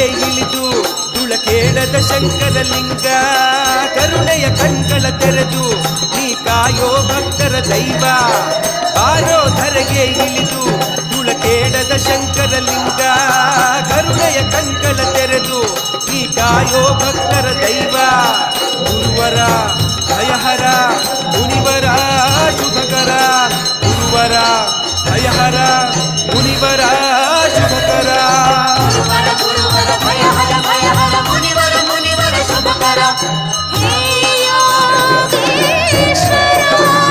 ಧರೆಗೆ ಇಳಿದು ತುಳಕೇಳದ ಶಂಕರ ಲಿಂಗ ಕರುಣೆಯ ಕಣ್ಗಳ ತೆರೆದು ನೀ ಕಾಯೋ ಭಕ್ತರ ದೈವ ಬಾರೋ ಧರೆಗೆ ಇಳಿದು ತುಳಕೇಡದ ಶಂಕರ ಲಿಂಗ ಕರುಣೆಯ ಕಣ್ಗಳ ತೆರೆದು ನೀ ಕಾಯೋ ಭಕ್ತರ ದೈವ ಗುರುವರ ಭಯಹರ ಮುನಿವರ ಶುಭಕರ ಗುರುವರ ಭಯಹರ ಮುನಿವರ ಶುಭಕರ ಗುರುವರ ಗುರುವರ ಭಯಹರ ಭಯಹರ ಮುನಿವರ ಮುನಿವರ ಶುಭಕರ ಹೇ ಯೋಗೇಶ್ವರ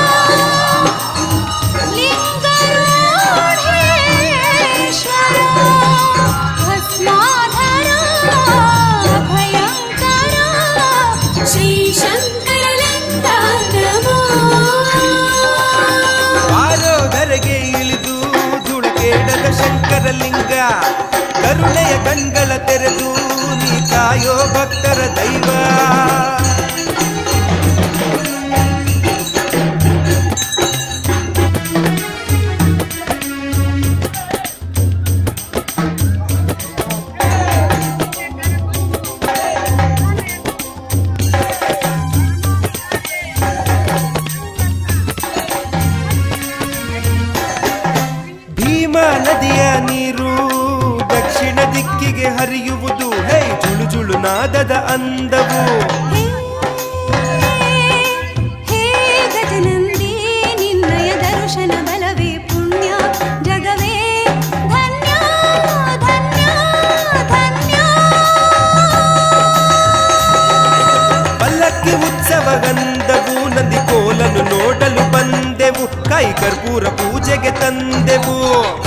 ಲಿಂಗರಾಢೇಶ್ವರ ಭಸ್ಮಾಧರ ಭಯಂಕರ ಶ್ರೀ ಶಂಕರ ಲಿಂಗ ನಮೋ ಬಾರೋ ಧರೆಗೆ ಇಳಿದು ಧುಳಕೇಡದ ಶಂಕರ ಲಿಂಗ ಕರುಣೆಯ ಕಣ್ಗಳ ತೆರೆದು ನೀ ಕಾಯೋ ಭಕ್ತರ ದೈವ ಭೀಮಾ ನದಿಯ ನೀರು ದಕ್ಷಿಣ ದಿಕ್ಕಿಗೆ ಹರಿಯುವುದು ಹೇ ಜುಳು ಜುಳು ನಾದದ ಅಂದವು ಹೇ ಗಜನಂದಿ ನಿನ್ನಯ ದರ್ಶನ ಬಲವೇ ಪುಣ್ಯ ಜಗವೇ ಧನ್ಯ ಧನ್ಯ ಧನ್ಯ ಪಲ್ಲಕ್ಕಿ ಉತ್ಸವ ಗಂಧವು ನಂದಿ ಕೋಲನ್ನು ನೋಡಲು ಬಂದೆವು ಕೈ ಕರ್ಪೂರ ಪೂಜೆಗೆ ತಂದೆವು